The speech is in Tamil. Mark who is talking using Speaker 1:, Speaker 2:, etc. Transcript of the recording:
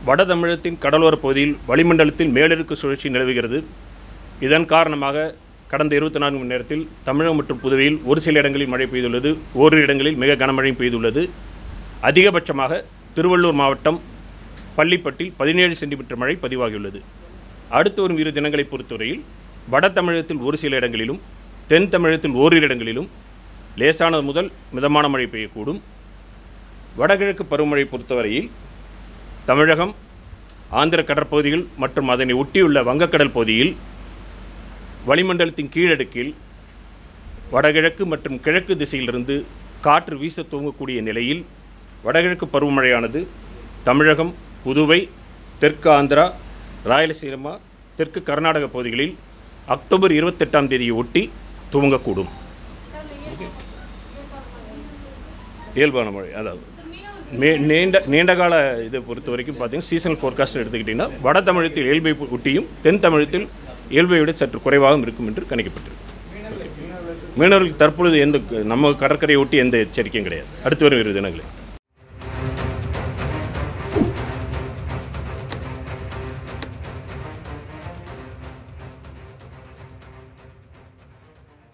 Speaker 1: வட தமிழகத்தின் கடலோரப் பகுதியில் வளிமண்டலத்தில் மேலடுக்கு சுழற்சி நிலவுகிறது இதன் காரணமாக கடந்த இருபத்தி நான்கு மணி நேரத்தில் தமிழகம் மற்றும் புதுவையில் ஒரு சில இடங்களில் மழை பெய்துள்ளது ஓரிரு இடங்களில் மிக கனமழை பெய்துள்ளது அதிகபட்சமாக திருவள்ளூர் மாவட்டம் பள்ளிப்பட்டில் பதினேழு சென்டிமீட்டர் மழை பதிவாகியுள்ளது அடுத்து வரும் இரு தினங்களை பொறுத்தவரையில் வட தமிழகத்தில் ஒரு சில இடங்களிலும் தென் தமிழகத்தில் ஓரிரு இடங்களிலும் லேசானது முதல் மிதமான மழை பெய்யக்கூடும் வடகிழக்கு பருவமழை பொறுத்தவரையில் தமிழகம் ஆந்திர கடற்பகுதிகள் மற்றும் அதனை ஒட்டியுள்ள வங்கக்கடல் பகுதியில் வளிமண்டலத்தின் கீழடுக்கில் வடகிழக்கு மற்றும் கிழக்கு திசையிலிருந்து காற்று வீச துவங்கக்கூடிய நிலையில் வடகிழக்கு பருவமழையானது தமிழகம் புதுவை தெற்கு ஆந்திரா ராயலசீமா தெற்கு கர்நாடக பகுதிகளில் அக்டோபர் இருபத்தெட்டாம் தேதியை ஒட்டி துவங்கக்கூடும் இயல்பான மழை அதாவது மே நீண்ட நீண்ட கால இதை பொறுத்த வரைக்கும் பார்த்தீங்கன்னா சீசனல் ஃபோர்காஸ்ட் எடுத்துக்கிட்டிங்கன்னா வட தமிழகத்தில் இயல்பை ஒட்டியும் தென் தமிழகத்தில் இயல்பை விட சற்று குறைவாகவும் இருக்கும் என்று கணிக்கப்பட்டிருக்கு மீனவர்களுக்கு தற்பொழுது எந்த நம்ம கடற்கரையை ஒட்டி எந்த எச்சரிக்கையும் கிடையாது அடுத்து வரும் இரு தினங்களில்